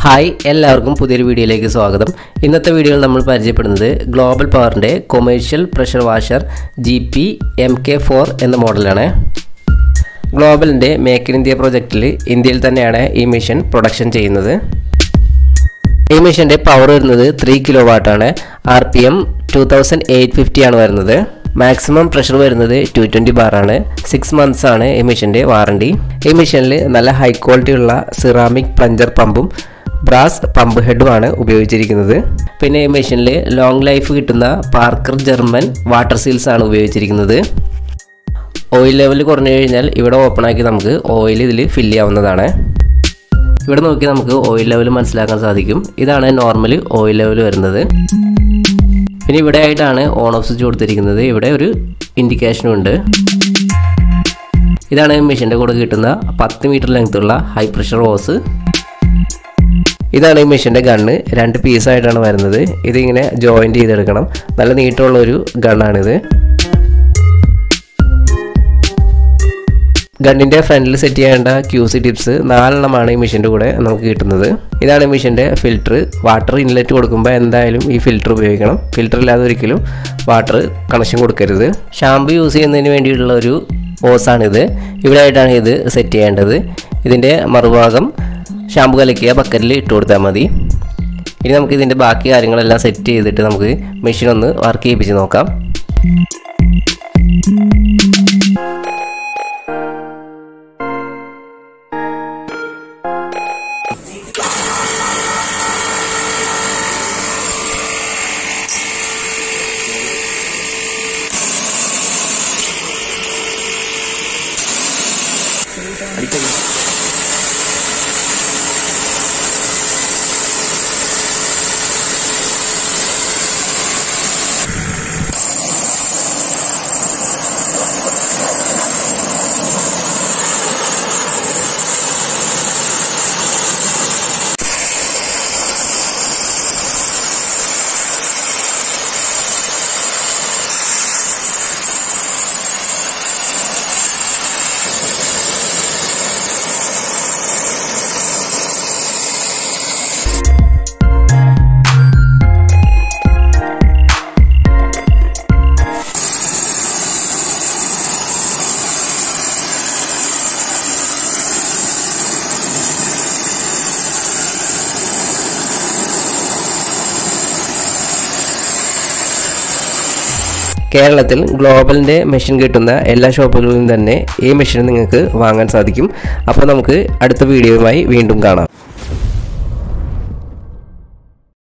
hi എല്ലാവർക്കും പുതിയൊരു വീഡിയോയിലേക്ക് സ്വാഗതം ഇന്നത്തെ വീഡിയോയിൽ നമ്മൾ പരിചയപ്പെടുന്നത് ഗ്ലോബൽ പവറിൻ്റെ commercial pressure washer G P M K four എന്ന മോഡലാണ് ഗ്ലോബലിൻ്റെ മേക്ക് ഇൻ ഇന്ത്യ പ്രോജക്റ്റിൽ ഇന്ത്യയിൽ തന്നെയാണ് ഈ മെഷീൻ പ്രൊഡക്ഷൻ ചെയ്യുന്നത് ഈ മെഷീൻ്റെ പവർ വരുന്നത് ത്രീ കിലോ വാട്ടാണ് R P M two thousand eight fifty ആണ് വരുന്നത് മാക്സിമം പ്രഷർ വരുന്നത് ടു ട്വൻറ്റി ബാറാണ് സിക്സ് മന്ത്സ് ആണ് ഈ മെഷീൻ്റെ വാറണ്ടി ഈ മെഷീനിൽ നല്ല ഹൈ ക്വാളിറ്റി ഉള്ള സിറാമിക് പ്ലഞ്ചർ പമ്പും ബ്രാസ് പമ്പ് ഹെഡുമാണ് ഉപയോഗിച്ചിരിക്കുന്നത് പിന്നെ ഈ മെഷീനിൽ ലോങ് ലൈഫ് കിട്ടുന്ന പാർക്കർ ജർമ്മൻ വാട്ടർ സീൽസ് ആണ് ഉപയോഗിച്ചിരിക്കുന്നത് ഓയിൽ ലെവൽ കുറഞ്ഞു കഴിഞ്ഞാൽ ഇവിടെ ഓപ്പൺ ആക്കി നമുക്ക് ഓയിൽ ഇതിൽ ഫില്ല് ചെയ്യാവുന്നതാണ് ഇവിടെ നോക്കി നമുക്ക് ഓയിൽ ലെവൽ മനസ്സിലാക്കാൻ സാധിക്കും ഇതാണ് നോർമൽ ഓയിൽ ലെവൽ വരുന്നത് പിന്നെ ഇവിടെ ആയിട്ടാണ് ഓൺ ഓഫ് സ്വിച്ച് കൊടുത്തിരിക്കുന്നത് ഇവിടെ ഒരു ഇൻഡിക്കേഷനും ഉണ്ട് ഇതാണ് മെഷീൻ്റെ കൂടെ കിട്ടുന്ന പത്ത് മീറ്റർ ലെങ്ത് ഉള്ള ഹൈ പ്രഷർ ഹോസ് ഇതാണ് ഈ മെഷീൻ്റെ ഗണ്ണ് രണ്ട് പീസായിട്ടാണ് വരുന്നത് ഇതിങ്ങനെ ജോയിൻറ്റ് ചെയ്തെടുക്കണം നല്ല നീട്ടമുള്ള ഒരു ഗണ്ണാണിത് ഗണ്ണിൻ്റെ ഫ്രണ്ടിൽ സെറ്റ് ചെയ്യേണ്ട ക്യൂസി ടിപ്സ് നാലെണ്ണമാണ് ഈ മെഷീൻ്റെ കൂടെ നമുക്ക് കിട്ടുന്നത് ഇതാണ് ഈ മെഷീൻ്റെ ഫിൽറ്റർ വാട്ടർ ഇൻലെറ്റ് കൊടുക്കുമ്പോൾ എന്തായാലും ഈ ഫിൽറ്റർ ഉപയോഗിക്കണം ഫിൽറ്റർ ഇല്ലാതെ ഒരിക്കലും വാട്ടർ കണക്ഷൻ കൊടുക്കരുത് ഷാമ്പു യൂസ് ചെയ്യുന്നതിന് വേണ്ടിയിട്ടുള്ള ഒരു ഓസാണിത് ഇവിടെ ആയിട്ടാണ് ഇത് സെറ്റ് ചെയ്യേണ്ടത് ഇതിൻ്റെ മറുഭാഗം ഷാമ്പു കലക്കിയ ബക്കറ്റിൽ ഇട്ട് കൊടുത്താൽ മതി ഇനി നമുക്ക് ഇതിൻ്റെ ബാക്കി കാര്യങ്ങളെല്ലാം സെറ്റ് ചെയ്തിട്ട് നമുക്ക് മെഷീൻ ഒന്ന് വർക്ക് ചെയ്യിപ്പിച്ച് നോക്കാം കേരളത്തിൽ ഗ്ലോബലിൻ്റെ മെഷീൻ കിട്ടുന്ന എല്ലാ ഷോപ്പുകളിലും തന്നെ ഈ മെഷീൻ നിങ്ങൾക്ക് വാങ്ങാൻ സാധിക്കും അപ്പോൾ നമുക്ക് അടുത്ത വീഡിയോയുമായി വീണ്ടും കാണാം